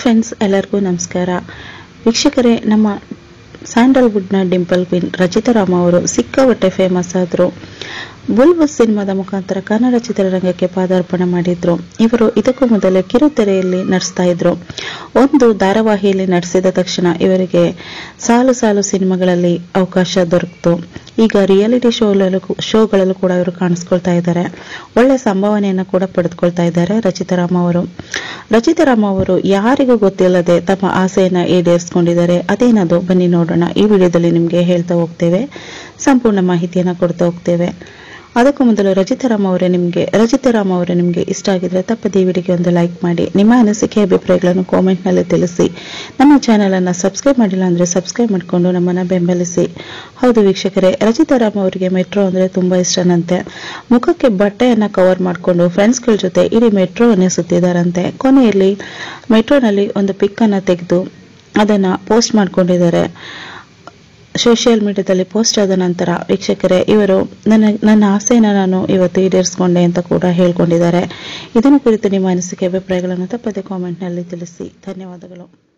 friends ಎಲ್ಲರಿಗೂ ನಮಸ್ಕಾರ ವೀಕ್ಷಕರೇ ನಮ್ಮ ಸ್ಯಾಂಡಲ್ವುಡ್ನ ಡಿಂಪಲ್ ಕ್ವೀನ್ ರಚಿತಾ ರಾಮ ಅವರು ಸಿಕ್ಕಾಪಟ್ಟೆ ಫೇಮಸ್ ಆದರು ಬುಲ್ಬುಲ್ ಸಿನಿಮಾದ ಮುಖಾಂತರ ಕನ್ನಡ ಚಿತ್ರರಂಗಕ್ಕೆ ಪಾದಾರ್ಪಣೆ ಮಾಡಿದ್ರು ಇವರು ಇದಕ್ಕೂ ಮೊದಲೇ ಕಿರುತೆರೆಯಲ್ಲಿ ನಡೆಸ್ತಾ ಇದ್ರು ಒಂದು ಧಾರಾವಾಹಿಯಲ್ಲಿ ನಡೆಸಿದ ತಕ್ಷಣ ಇವರಿಗೆ ಸಾಲು ಸಾಲು ಸಿನಿಮಾಗಳಲ್ಲಿ ಅವಕಾಶ ದೊರಕಿತು ಈಗ ರಿಯಾಲಿಟಿ ಶೋಗಳಲ್ಲೂ ಶೋಗಳಲ್ಲೂ ಕೂಡ ಇವರು ಕಾಣಿಸ್ಕೊಳ್ತಾ ಇದ್ದಾರೆ ಒಳ್ಳೆ ಸಂಭಾವನೆಯನ್ನು ಕೂಡ ಪಡೆದುಕೊಳ್ತಾ ಇದ್ದಾರೆ ರಚಿತಾರಾಮ್ ಅವರು ರಚಿತಾರಾಮ್ ಅವರು ಯಾರಿಗೂ ಗೊತ್ತಿಲ್ಲದೆ ತಮ್ಮ ಆಸೆಯನ್ನ ಈಡೇರಿಸಿಕೊಂಡಿದ್ದಾರೆ ಅದೇನದು ಬನ್ನಿ ನೋಡೋಣ ಈ ವಿಡಿಯೋದಲ್ಲಿ ನಿಮಗೆ ಹೇಳ್ತಾ ಹೋಗ್ತೇವೆ ಸಂಪೂರ್ಣ ಮಾಹಿತಿಯನ್ನು ಕೊಡ್ತಾ ಹೋಗ್ತೇವೆ ಅದಕ್ಕೂ ಮೊದಲು ರಚಿತಾರಾಮ್ ಅವರೇ ನಿಮಗೆ ರಚಿತಾರಾಮ್ ಅವರೇ ನಿಮಗೆ ಇಷ್ಟ ಆಗಿದ್ರೆ ತಪ್ಪದೇ ಈ ವಿಡಿಯೋಗೆ ಒಂದು ಲೈಕ್ ಮಾಡಿ ನಿಮ್ಮ ಅನಿಸಿಕೆ ಅಭಿಪ್ರಾಯಗಳನ್ನು ಕಾಮೆಂಟ್ನಲ್ಲಿ ತಿಳಿಸಿ ನಮ್ಮ ಚಾನೆಲ್ ಅನ್ನ ಸಬ್ಸ್ಕ್ರೈಬ್ ಮಾಡಿಲ್ಲ ಅಂದ್ರೆ ಸಬ್ಸ್ಕ್ರೈಬ್ ಮಾಡಿಕೊಂಡು ನಮ್ಮನ್ನ ಬೆಂಬಲಿಸಿ ಹೌದು ವೀಕ್ಷಕರೇ ರಚಿತಾರಾಮ್ ಅವರಿಗೆ ಮೆಟ್ರೋ ಅಂದ್ರೆ ತುಂಬಾ ಇಷ್ಟನಂತೆ ಮುಖಕ್ಕೆ ಬಟ್ಟೆಯನ್ನ ಕವರ್ ಮಾಡಿಕೊಂಡು ಫ್ರೆಂಡ್ಸ್ಗಳ ಜೊತೆ ಇಡೀ ಮೆಟ್ರೋವನ್ನೇ ಸುತ್ತಿದಾರಂತೆ ಕೊನೆಯಲ್ಲಿ ಮೆಟ್ರೋನಲ್ಲಿ ಒಂದು ಪಿಕ್ ಅನ್ನ ತೆಗೆದು ಅದನ್ನ ಪೋಸ್ಟ್ ಮಾಡ್ಕೊಂಡಿದ್ದಾರೆ ಸೋಷಿಯಲ್ ಮೀಡಿಯಾದಲ್ಲಿ ಪೋಸ್ಟ್ ಆದ ನಂತರ ವೀಕ್ಷಕರೇ ಇವರು ನನ್ನ ನನ್ನ ಆಸೆಯನ್ನು ನಾನು ಇವತ್ತು ಈಡೇರಿಸಿಕೊಂಡೆ ಅಂತ ಕೂಡ ಹೇಳ್ಕೊಂಡಿದ್ದಾರೆ ಇದನ್ನು ಕುರಿತು ನಿಮ್ಮ ಅನಿಸಿಕೆ ಅಭಿಪ್ರಾಯಗಳನ್ನು ತಪ್ಪದೆ ಕಾಮೆಂಟ್ನಲ್ಲಿ ತಿಳಿಸಿ ಧನ್ಯವಾದಗಳು